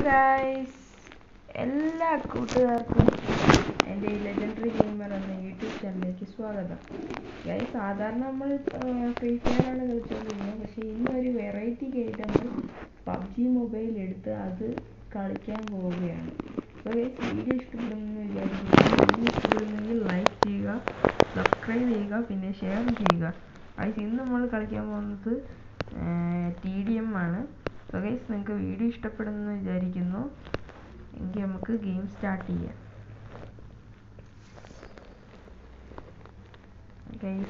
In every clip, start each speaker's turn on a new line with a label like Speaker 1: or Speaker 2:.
Speaker 1: Guys എല്ലാ കൂട്ടുകാർക്കും എൻ്റെ ഈ ലെജൻഡറി ഗെയിമർ എന്ന യൂട്യൂബ് ചാനലിലേക്ക് സ്വാഗതം ഗൈസ് സാധാരണ നമ്മൾ ഫ്രീ ഫയറാണ് കളിച്ചുകൊണ്ടിരുന്നത് പക്ഷേ ഇന്നൊരു വെറൈറ്റി ആയിട്ട് നമ്മൾ പബ്ജി മൊബൈൽ എടുത്ത് അത് കളിക്കാൻ പോവുകയാണ് അപ്പോൾ ഗൈസ് വീഡിയോ ഇഷ്ടപ്പെടുമെന്ന് വിചാരിക്കുന്നു വീഡിയോ ഇഷ്ടപ്പെടുന്നെങ്കിൽ ലൈക്ക് ചെയ്യുക സബ്സ്ക്രൈബ് ചെയ്യുക പിന്നെ ഷെയർ ചെയ്യുക ഗൈസ് ഇന്ന് നമ്മൾ കളിക്കാൻ പോകുന്നത് ടി ഡി എം ആണ് അപ്പോൾ ഗൈസ് നിങ്ങൾക്ക് വീഡിയോ ഇഷ്ടപ്പെടുമെന്ന് വിചാരിക്കുന്നു എങ്കിൽ നമുക്ക് ഗെയിം സ്റ്റാർട്ട് ചെയ്യാം ഗൈസ്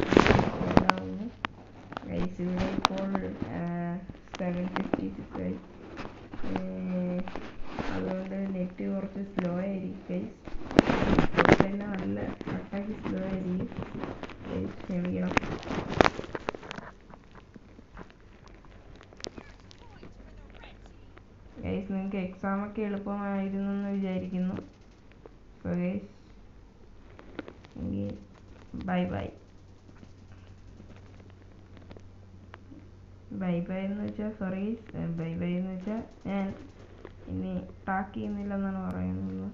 Speaker 1: ഗൈസ് ഇവിടെ ഇപ്പോൾ സെവൻ ഫിഫ്റ്റി സിക്സ് ആയി ഏർ, അതുകൊണ്ട് നെറ്റ് കുറച്ച് സ്ലോ ആയിരിക്കും ഗൈസ് തന്നെ നല്ല അട്ടാക്കി സ്ലോ ആയിരിക്കും ഗൈസ് ക്ഷമിക്കണം ഗൈസ് നിങ്ങൾക്ക് എക്സാം ഒക്കെ എളുപ്പമായിരുന്നു എന്ന് വിചാരിക്കുന്നു അപ്പോൾ ഗൈസ് എങ്കിൽ ബൈ ബൈ ബൈ ബൈ എന്ന് വെച്ചാൽ സോറി ബൈ ബൈ എന്ന് വെച്ചാൽ ഞാൻ ഇനി ടാക്ക് ചെയ്യുന്നില്ലെന്നാണ് പറയുന്നത്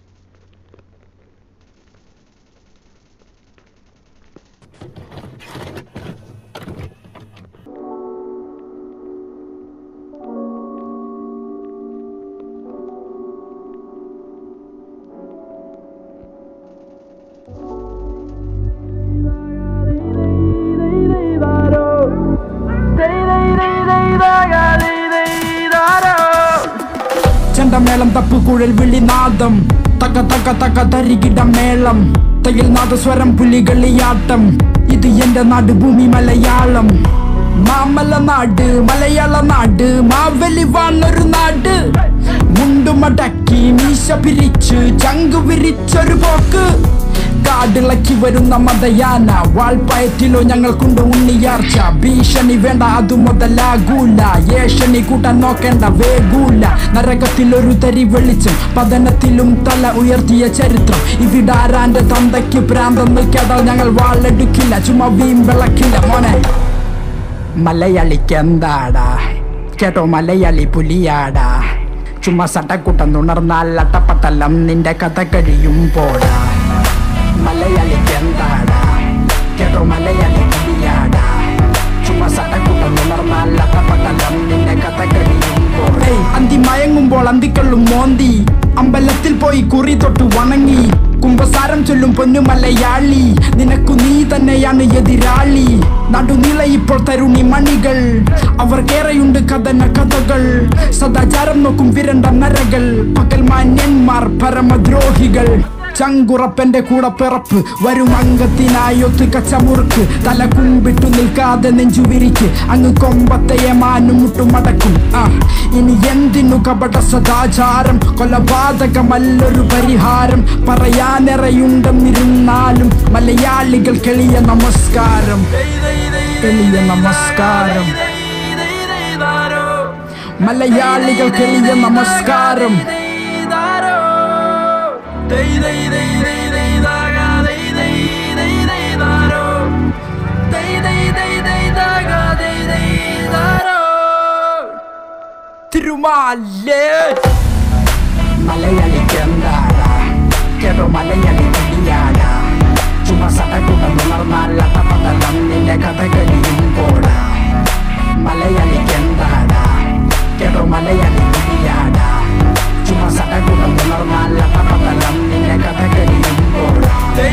Speaker 2: ചെണ്ടമേളം തപ്പുകുഴൽ വിളിനാദം തക്ക തക്ക തക്ക തരികിട മേളം തയിൽ നാദസ്വരം പുലികളിയാട്ടം ഇത് എന്റെ നാട് ഭൂമി മലയാളം മാമല നാട് മലയാള നാട് മാവലി വാണൊരു നാട് മുണ്ടുമടക്കി മീശ പിരിച്ച് ചങ്കു വിരിച്ചൊരു പോക്ക് കാടിളക്കി വരുന്ന മതയാന വാൾപ്പയറ്റിലോ ഞങ്ങൾക്കുണ്ട് ഉണ്ണിയാർച്ച ഭീഷണി വേണ്ട അതു മുതലാകൂല ഏഷണി കൂട്ടാൻ നോക്കേണ്ട വേഗൂല നരകത്തിലൊരു തരി വെളിച്ചം പതനത്തിലും തല ഉയർത്തിയ ചരിത്രം ഇവിടാരാന്റെ തന്തയ്ക്ക് പ്രാന്തെന്ന് കേട്ടാൽ ഞങ്ങൾ വാളെടുക്കില്ല ചുമ്മാ വീം വിളക്കില്ല മോനെ മലയാളിക്ക് എന്താടാ കേട്ടോ മലയാളി പുലിയാടാ ചുമ്മാ സട്ടക്കുട്ടം തുണർന്നാൽ അട്ടപ്പട്ടലം നിന്റെ കഥ കഴിയും പോടാ മലയാളിക്ക് എന്താടാ കേട്ടോ മലയാളി പുലിയാടാ ചുമ്മാ സട്ടക്കുട്ടം തുണർന്നാൽ അട്ടപ്പട്ടലം നിന്റെ കഥ കഴിയും പോടാ അന്തി മയങ്ങുമ്പോൾ അന്തിക്കള്ളും മോന്തി അമ്പലത്തിൽ പോയി കുറി തൊട്ട് വണങ്ങി കുംഭസാരം ചൊല്ലും പൊന്നു മലയാളി നിനക്കു നീ തന്നെയാണ് എതിരാളി നടുനില ഇപ്പോൾ തരുണി മണികൾ അവർക്കേറെയുണ്ട് കഥന കഥകൾ സദാചാരം നോക്കും വിരണ്ട നരകൾ പകൽ മാന്യന്മാർ പരമദ്രോഹികൾ ചങ്കുറപ്പന്റെ കൂടെ പിറപ്പ് വരും അംഗത്തിനായി ഒത്തു കച്ചമുറുക്ക് തല കുമ്പിട്ടു നിൽക്കാതെ നെഞ്ചു വിരിക്ക് അങ്ങ് കൊമ്പത്തെ ഏമാനും മുട്ടുമടക്കും ആ ഇനി എന്തിനു കപട സദാചാരം കൊലപാതകമല്ലൊരു പരിഹാരം പറയാനിറയുണ്ടെന്നിരുന്നാലും മലയാളികൾ കെളിയ നമസ്കാരം കെളിയ നമസ്കാരം മലയാളികൾ കെളിയ നമസ്കാരം തിരുമാലേ മലയാളിക്ക് എന്താടാ കേട്ടോ മലയാളി പുലിയാടാ ചുമ സടക്കുട്ടം ഉണർന്നാൽ അട്ടപ്പട്ടലം നിന്റെ കഥ കഴിയും പോടാ മലയാളിക്ക് എന്താടാ കേട്ടോ മലയാളി പുലിയാടാ ചുമ സടക്കുട്ടം ഉണർന്നാൽ അട്ടപ്പട്ടലം നിന്റെ കഥ കഴിയും പോടാ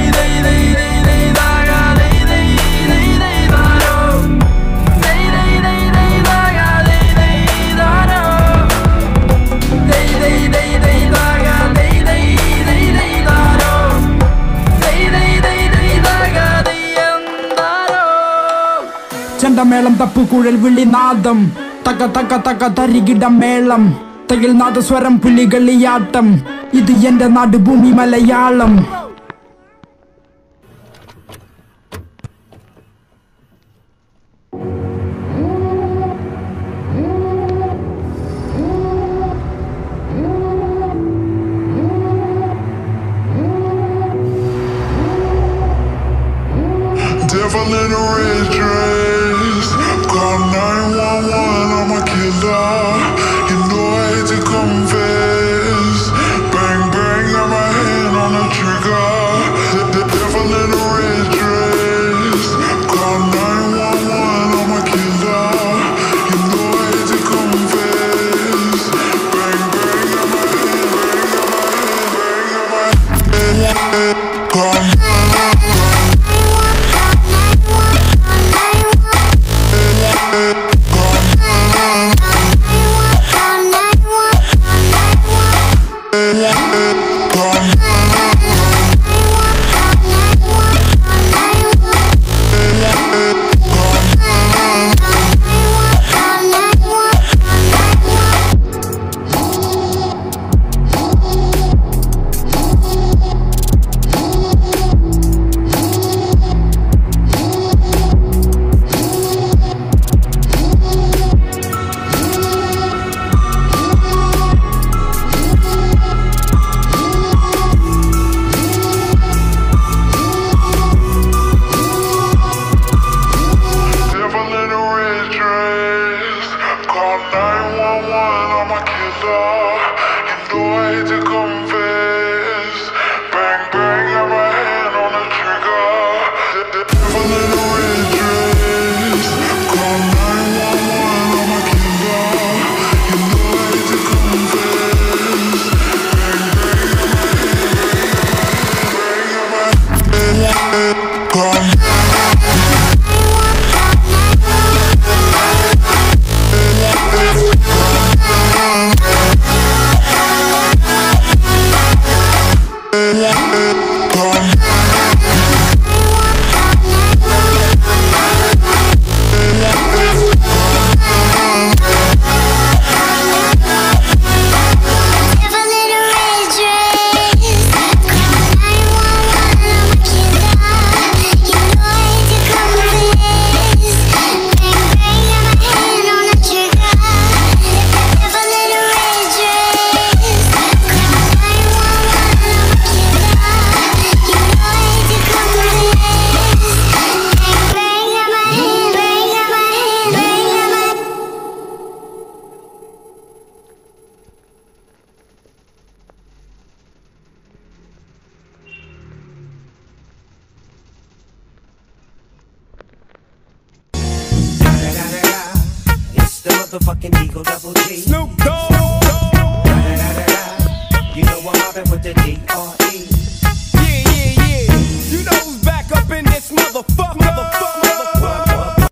Speaker 2: ചെണ്ടമേളം തപ്പുകുഴൽ വിളിനാദം തക്ക തക്ക തക്ക തരികിട മേളം തയിൽ നാദസ്വരം പുലികളിയാട്ടം ഇത് എന്റെ നാട് ഭൂമി Malayalam
Speaker 3: Devil in a red dress. Call 911, I'm a killer. You know I hate to confess. star. You know I hate to confess. Bang bang, got my hand on the trigger. The devil in a red dress. Call 911, I'm a killer. You know I hate to confess. Bang bang, got my hand, bang, got my hand. Call
Speaker 4: It's the motherfucking Eagle Double G.
Speaker 5: Snoop Dogg.
Speaker 4: You know I'm mobbing with the D.R.E.
Speaker 5: Yeah, yeah, yeah. You know who's back up in this motherfucker. Motherfucker. Motherfucker.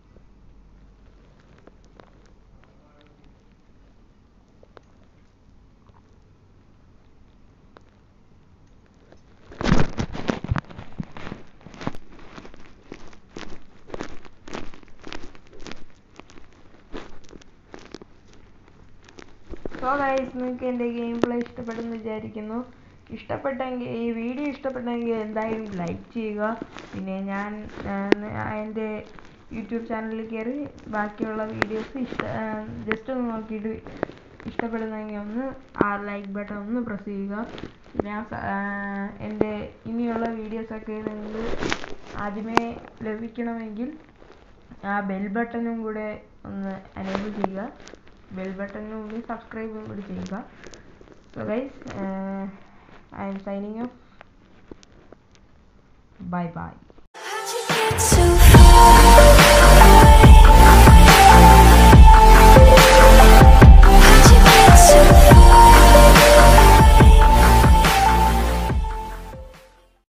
Speaker 1: So guys നിങ്ങൾക്ക് എൻ്റെ game play ഇഷ്ടപ്പെട്ടെന്ന് വിചാരിക്കുന്നു ഇഷ്ടപ്പെട്ടെങ്കിൽ ഈ video ഇഷ്ടപ്പെട്ടെങ്കിൽ എന്തായാലും like ചെയ്യുക പിന്നെ ഞാൻ ആ, എൻ്റെ യൂട്യൂബ് ചാനലിൽ കയറി ബാക്കിയുള്ള വീഡിയോസ് ഇഷ്ട ജസ്റ്റ് ഒന്ന് നോക്കിയിട്ട് ഇഷ്ടപ്പെടുന്നെങ്കിൽ ഒന്ന് ആ ലൈക്ക് ബട്ടൺ ഒന്ന് പ്രസ് ചെയ്യുക ഞാൻ സ- ആ, എൻ്റെ ഇനിയുള്ള വീഡിയോസൊക്കെ നിങ്ങൾക്ക് ആദ്യമേ ലഭിക്കണമെങ്കിൽ ആ ബെൽ ബട്ടണും കൂടെ ഒന്ന് എനേബിൾ ചെയ്യുക ബെൽ ബട്ടണിന് മുമ്പിൽ സബ്സ്ക്രൈബും കൂടി ചെയ്യുക so guys I'm signing off bye bye
Speaker 6: So